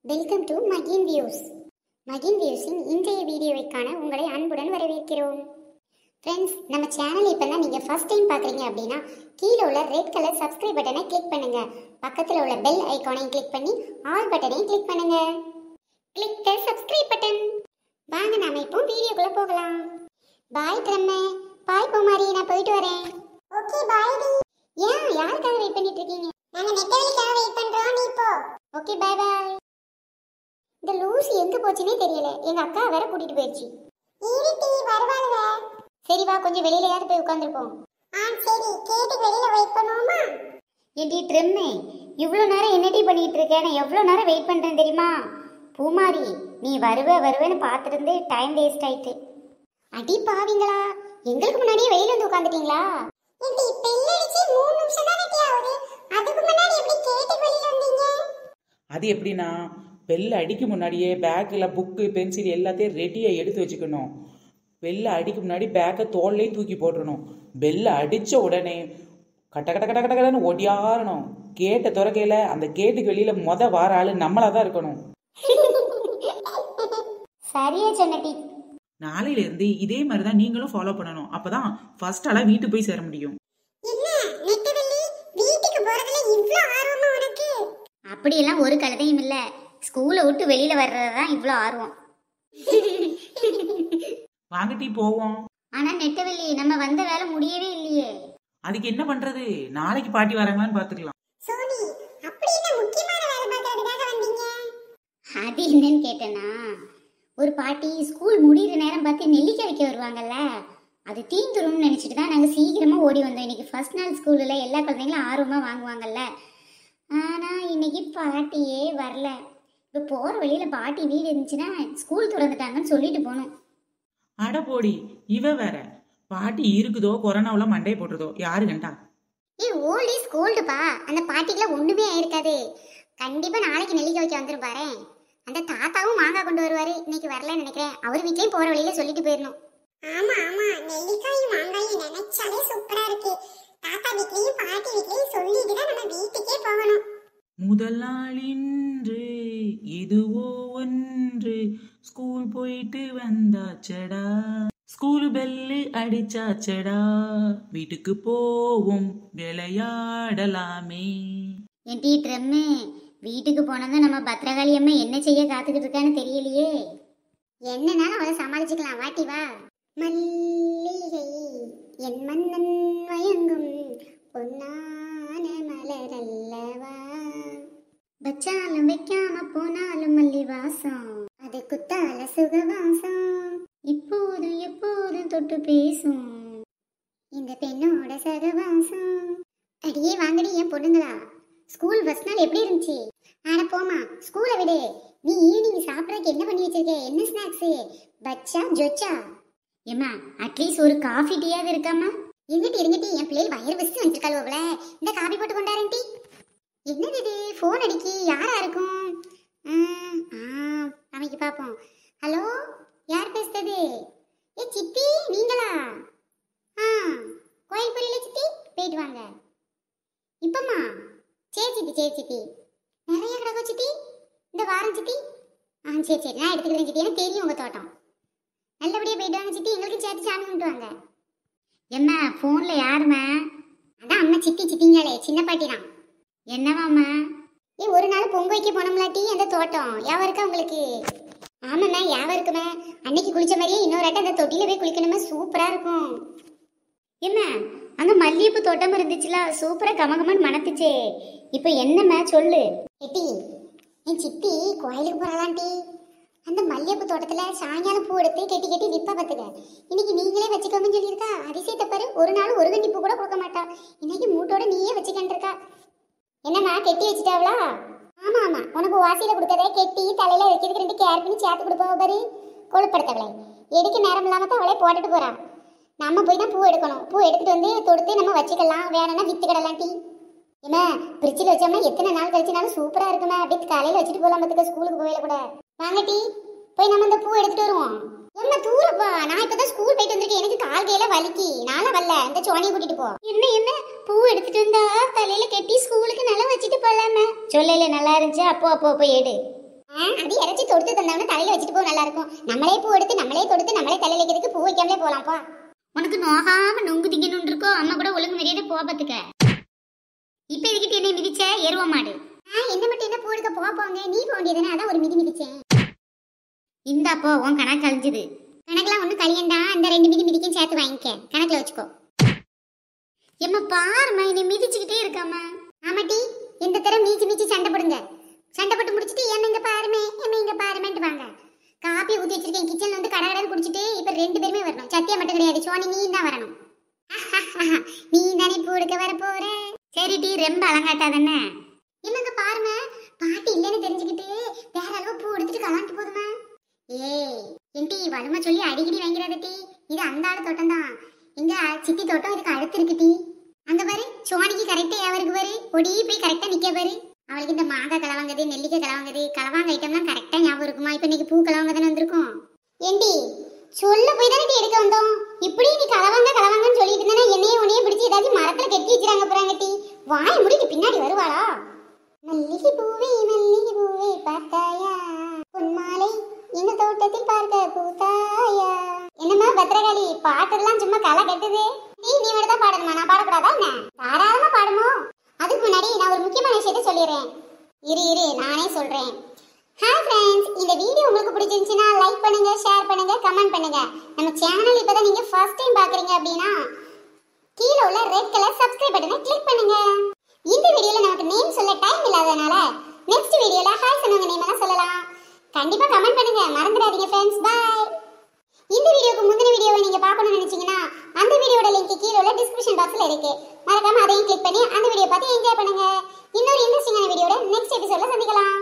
welcome to மகின் views மகின் வியூஸின் இன்றைய வீடியோவை காண உங்களை அன்புடன் வரவேற்கிறோம் ஃப்ரெண்ட்ஸ் நம்ம சேனல் இப்போ தான் நீங்கள் ஃபர்ஸ்ட் டைம் பார்க்குறீங்க அப்படின்னா கீழே உள்ள ரெட் கலர் சப்ஸ்கிரைப் பட்டனை கிளிக் பண்ணுங்க பக்கத்தில் உள்ள பெல் ஐகானையும் கிளிக் பண்ணி ஆல் பட்டனையும் கிளிக் பண்ணுங்க கிளிக் த சப்ஸ்கிரைப் பட்டன் வாங்க நாம இப்போ வீடியோக்குள்ள போகலாம் பாய் பிரம்மே பாய் பூமாரி நான் போயிட்டு வரேன் ஓகே பாய் டி ஏன் யாருக்காக வெயிட் பண்ணிட்டு இருக்கீங்க நாங்க நெட்டவெளிக்காக வெயிட் பண்றோம் நீ போ ஓகே பை பாய் இந்த லூசி எங்க போச்சுனே தெரியல எங்க அக்கா வேற கூட்டிட்டு போயிடுச்சு ஈரிட்டி வருவாங்க சரி வா கொஞ்சம் வெளியிலயாவது போய் உட்காந்துருப்போம் ஆ சரி கேட்டு வெளியில வெயிட் பண்ணுவோமா ஏடி ட்ரிம்மே இவ்வளோ நேரம் என்னடி பண்ணிட்டு இருக்க நான் எவ்வளோ நேரம் வெயிட் பண்றேன் தெரியுமா பூமாரி நீ வருவ வருவேன்னு பார்த்துட்டு இருந்து டைம் வேஸ்ட் ஆயிட்டு அடி பாவிங்களா எங்களுக்கு முன்னாடியே வெளியில வந்து உட்காந்துட்டீங்களா ஏடி பெல் அடிச்சு 3 நிமிஷம் தான் ரெடி ஆகுது அதுக்கு முன்னாடி எப்படி கேட்டு வெளியில வந்தீங்க அது எப்படின்னா பெல்ல அடிக்க முன்னாடியே பேக்கில் புக்கு பென்சில் எல்லாத்தையும் ரெடியாக எடுத்து வச்சுக்கணும் பெல்ல அடிக்க முன்னாடி பேக்கை தோல்லையும் தூக்கி போட்டுறணும் பெல்ல அடித்த உடனே கட்ட கட்ட கட்ட கட்ட கடன்னு ஒடியாரணும் கேட்டை திறக்கையில் அந்த கேட்டுக்கு வெளியில் மொத வார ஆள் நம்மளாக தான் இருக்கணும் சரியா சொன்னடி நாளையிலேருந்து இதே மாதிரி தான் நீங்களும் ஃபாலோ பண்ணணும் அப்போ தான் ஃபர்ஸ்ட் ஆளாக வீட்டுக்கு போய் சேர முடியும் என்ன நெட்டவெள்ளி வீட்டுக்கு போறதுல இவ்ளோ ஆர்வமா உனக்கு அப்படியெல்லாம் ஒரு கழுதையும் இல்ல ஸ்கூலை விட்டு வெளியில வர்றதுதான் இவ்ளோ ஆர்வம் வாங்கட்டி போவோம் ஆனா நெட்டவெள்ளி நம்ம வந்த வேலை முடியவே இல்லையே அதுக்கு என்ன பண்ணுறது நாளைக்கு பாட்டி வராங்களான்னு பார்த்துக்கலாம் சோனி அப்படி என்ன முக்கியமான வேலை பார்க்கறதுக்காக வந்தீங்க அது என்னன்னு கேட்டேனா ஒரு பாட்டி ஸ்கூல் முடியிற நேரம் பார்த்து நெல்லிக்காய் வைக்க வருவாங்கல்ல அது தீந்துரும்னு நினைச்சிட்டு தான் நாங்கள் சீக்கிரமா ஓடி வந்தோம் இன்னைக்கு ஃபர்ஸ்ட் நாள் ஸ்கூலில் எல்லா குழந்தைங்களும் ஆர்வமா வாங்குவாங்கல்ல ஆனா இன்னைக்கு பாட்டியே வரல இப்போ போற வழியில பாட்டி வீடு இருந்துச்சுன்னா ஸ்கூல் திறந்துட்டாங்கன்னு சொல்லிட்டு போகணும் அட போடி இவ வேற பாட்டி இருக்குதோ கொரோனாவில் மண்டையை போட்டுறதோ யாரு கண்டா ஏ ஓல்ட் இஸ் கோல்டுப்பா அந்த பாட்டிக்குலாம் ஒண்ணுமே ஆயிருக்காது கண்டிப்பா நாளைக்கு நெல்லிக்காய் வைக்க வந்துரும் பாரு அந்த தாத்தாவும் மாங்காய் கொண்டு வருவாரு இன்னைக்கு வரலன்னு நினைக்கிறேன் அவர் வீட்லயும் போற வழியில சொல்லிட்டு போயிடணும் ஆமா ஆமா நெல்லிக்காயும் மாங்காயும் நினைச்சாலே சூப்பரா இருக்கு தாத்தா வீட்லயும் பாட்டி வீட்லயும் சொல்லிட்டு தான் நம்ம வீட்டுக்கே போகணும் முதல் நாள் இன்று இதுவோ ஒன்று ஸ்கூல் போயிட்டு வந்தாச்சடா ஸ்கூல் பெல்லு அடிச்சாச்சடா வீட்டுக்கு போவோம் விளையாடலாமே என் டீ ட்ரம்மு வீட்டுக்கு போனதும் நம்ம பத்திரகாளி அம்மா என்ன செய்ய காத்துக்கிட்டு இருக்கான்னு தெரியலையே என்னனாலும் அவளை சமாளிச்சுக்கலாம் வாட்டி வா மல்லிகை என் மன்னன் வயங்கும் பொன்னான மலர் அல்லவா வச்சாலும் வைக்காம போனாலும் மல்லி வாசம் அது குத்தால சுகவாசம் இப்போதும் எப்போதும் தொட்டு பேசும் இந்த பெண்ணோட சகவாசம் அடியே வாங்கடி என் பொண்ணுங்களா ஸ்கூல் ஃபர்ஸ்ட் நாள் எப்படி இருந்துச்சு ஆனா போமா ஸ்கூலை விடு நீ ஈவினிங் சாப்பிடறதுக்கு என்ன பண்ணி வச்சிருக்க என்ன ஸ்நாக்ஸ் பச்சா ஜொச்சா ஏமா அட்லீஸ்ட் ஒரு காஃபி டீயாவது இருக்காமா இருங்கட்டி இருங்கட்டி என் பிள்ளைகள் வயிறு வச்சு வச்சிருக்காள் அவள இந்த காபி போட்டு கொண்டாரன் டீ என்னது இது ஃபோன் அடிக்கி யாரா இருக்கும் ம், ஆ அமைக்கு பார்ப்போம் ஹலோ யார் பேசுறது ஏ சித்தி நீங்களா ஆ கோயில் புரியல சித்தி போயிட்டு வாங்க இப்பம்மா சரி சித்தி சரி சித்தி நிறைய கிடக்கோ சித்தி இந்த வாரம் சித்தி ஆ சரி சரி நான் எடுத்துக்கிறேன் சித்தி எனக்கு தெரியும் உங்கள் தோட்டம் நல்லபடியாக போயிட்டு வாங்க சித்தி எங்களுக்கும் சேர்த்து சாமி கும்பிட்டு வாங்க எம்மா ஃபோனில் யாரும்மா அதான் அம்மா சித்தி சித்திங்களே சின்ன பாட்டி தான் என்னவாம்மா ஏ ஒரு நாள் பொங்க வைக்க போனோம்லாட்டி அந்த தோட்டம் யாவ இருக்கா உங்களுக்கு ஆமாம்மா யாவ இருக்குமே அன்னைக்கு குளிச்ச மாதிரியே இன்னொரு ஆட்டம் அந்த தொட்டியில போய் குளிக்கணுமே சூப்பரா இருக்கும் என்ன அங்க மல்லிகைப்பூ தோட்டம் இருந்துச்சுல சூப்பரா கமகமன்னு மணத்துச்சே இப்போ என்னம்மா சொல்லு எட்டி என் சித்தி கோயிலுக்கு போறாளாண்டி அந்த மல்லிகைப்பூ தோட்டத்துல சாயங்காலம் பூ எடுத்து கெட்டி கெட்டி விப்பா பார்த்துக்க இன்னைக்கு நீங்களே வச்சுக்கோங்கன்னு சொல்லியிருக்கா அதிசயத்தை பாரு ஒரு நாள் ஒரு கண்டி பூ கூட கொடுக்க மாட்டா இன்னைக்கு மூட்டோட நீயே வச்சுக்கிட்டு இருக்கா என்னம்மா கெட்டி வச்சுட்டாவளா ஆமா ஆமா உனக்கு வாசியில கொடுத்ததே கெட்டி தலையில வைக்கிறதுக்கு ரெண்டு கேர் பண்ணி சேர்த்து கொடுப்பா பாரு கொழுப்படுத்தவளை எடுக்க நேரம் இல்லாம தான் அவளே போட்டுட்டு போறா நம்ம போய் தான் பூ எடுக்கணும் பூ எடுத்துட்டு வந்து தொடுத்து நம்ம வச்சுக்கலாம் வேணும்னா வித்துக்கிடலாம் டீ ஏமா பிரிட்ஜில் வச்சோம்னா எத்தனை நாள் கழிச்சுனாலும் சூப்பரா இருக்குமே அப்படியே காலையில வச்சுட்டு போகலாம் பத்துக்க ஸ்கூலுக்கு போயில கூட வாங்க டீ போய் நம்ம இந்த பூ எடுத்துட்டு வருவோம் என்ன தூரப்பா நான் இப்பதான் ஸ்கூல் போயிட்டு வந்திருக்கேன் எனக்கு கால் கையில வலிக்கி நாள வரல இந்த சோனியை கூட்டிட்டு போ என்ன என்ன பூ எடுத்துட்டு வந்தா தலையில கட்டி ஸ்கூலுக்கு நல்லா வச்சுட்டு போலாமே சொல்லல நல்லா இருந்துச்சு அப்போ அப்போ போய் எடு ஆ அது இறைச்சி தொடுத்து தந்தவன தலையில வச்சுட்டு போக நல்லா இருக்கும் நம்மளே பூ எடுத்து நம்மளே தொடுத்து நம்மளே தலையில வைக்கிறதுக்கு பூ வைக்காமலே போலாம்ப்பா உனக்கு நோகாம நொங்கு திங்கணும்னு இருக்கோ அம்மா கூட ஒழுங்கு மரியாதை போ பாத்துக்க இப்ப இதுக்கிட்ட என்ன மிதிச்ச எருவ மாடு என்ன மட்டும் என்ன பூ எடுக்க போக போங்க நீ போக வேண்டியதுதானே அதான் ஒரு மிதி மிதிச்சேன் இந்தாப்போ உன் கணக்கு கழிஞ்சுது கணக்கெல்லாம் ஒன்றும் கழியண்டா அந்த ரெண்டு மிதி மிதிக்கும் சேர்த்து வாங்கிக்க கணக்குல வச்சுக்கோ எம்மா பாரும்மா என்னை மிதிச்சுக்கிட்டே இருக்காம்மா ஆமாட்டி எந்த தரம் மீச்சு மீச்சு சண்டை போடுங்க சண்டை போட்டு முடிச்சிட்டு ஏமா இங்க பாருமே ஏமா இங்க பாருமேன்ட்டு வாங்க காப்பி ஊத்தி வச்சிருக்கேன் கிச்சன்ல வந்து கடை கடை குடிச்சிட்டு இப்ப ரெண்டு பேருமே வரணும் சத்தியா மட்டும் கிடையாது சோனி நீ தான் வரணும் நீ தானே பூ எடுக்க வர போற சரி டீ ரொம்ப அலங்காட்டாதானே என்னங்க பாருங்க பாட்டி இல்லைன்னு தெரிஞ்சுக்கிட்டு வேற அளவு பூ எடுத்துட்டு கலாண்டு போதுமா ஏய் என் டீ வலுமா சொல்லி அடிக்கடி வாங்கிறாத டீ இது அந்த ஆளு தோட்டம் தான் எங்க சித்தி தோட்டம் இதுக்கு அடுத்து இருக்கு டீ அங்க பாரு சோனிக்கு கரெக்டா ஏவருக்கு பாரு ஒடி போய் கரெக்டா நிக்க பாரு அவளுக்கு இந்த மாங்காய் கலவாங்கது நெல்லிக்காய் கலவாங்கது கலவாங்க ஐட்டம்லாம் கரெக்டா ஞாபகம் இருக்குமா இப்ப இன்னைக்கு பூ கலவாங்க தானே வந்திருக்கும் ஏண்டி சொல்ல போய் தானே டீ எடுக்க வந்தோம் இப்படி நீ கலவாங்க கலவாங்கன்னு சொல்லிட்டு இருந்தா என்னைய உன்னைய பிடிச்சி ஏதாச்சும் மரத்துல கட்டி வச்சிருக்காங்க போறாங்க டீ வாய் முடிட்டு பின்னாடி வருவாளா மல்லிகை பூவே மல்லிகை பூவே பார்த்தாயா பொன்மாலை இந்த தோட்டத்தில் பார்க்க பூத்தாயா என்னம்மா பத்ரகாளி பாட்டெல்லாம் சும்மா களை கட்டுது நீ நீ மட்டும் தான் பாடணுமா நான் பாடக்கூடாதா என்ன தாராளமா பாடுமோ அதுக்கு முன்னாடி நான் ஒரு முக்கியமான விஷயத்த சொல்லிடுறேன் இரு இரு நானே சொல்றேன் ஹாய் ஃப்ரெண்ட்ஸ் இந்த வீடியோ உங்களுக்கு பிடிச்சிருந்துச்சுன்னா லைக் பண்ணுங்க ஷேர் பண்ணுங்க கமெண்ட் பண்ணுங்க நம்ம சேனல் இப்பதான் நீங்க ஃபர்ஸ்ட் டைம் பாக்குறீங்க அப்படின்னா கீழே உள்ள ரெட் கலர் சப்ஸ்கிரைப் பட்டனை கிளிக் பண்ணுங்க இந்த வீடியோல நமக்கு நேம் சொல்ல டைம் இல்லாதனால நெக்ஸ்ட் வீடியோல ஹாய் சொன்னவங்க நேம் எல்லாம் சொல்லலாம் கண்டிப்பா கமெண்ட் பண்ணுங்க மறந்துடாதீங்க ஃப்ரெண்ட்ஸ் பை இந்த வீடியோக்கு முந்தின வீடியோவை நீங்க பார்க்கணும்னு நினைச்சீங்கன்னா அந்த வீடியோட லிங்க் கீழே உள்ள டிஸ்கிரிப்ஷன் பாக்ஸ்ல இருக்கு மறக்காம அதையும் கிளிக் பண்ணி அந்த வீடியோ பார்த்து என்ஜாய் பண்ணுங்க இன்னொரு இன்ட்ரெஸ்டிங்கான வீடியோட நெக்ஸ்ட் எபிசோட்ல சந்திக்கலாம்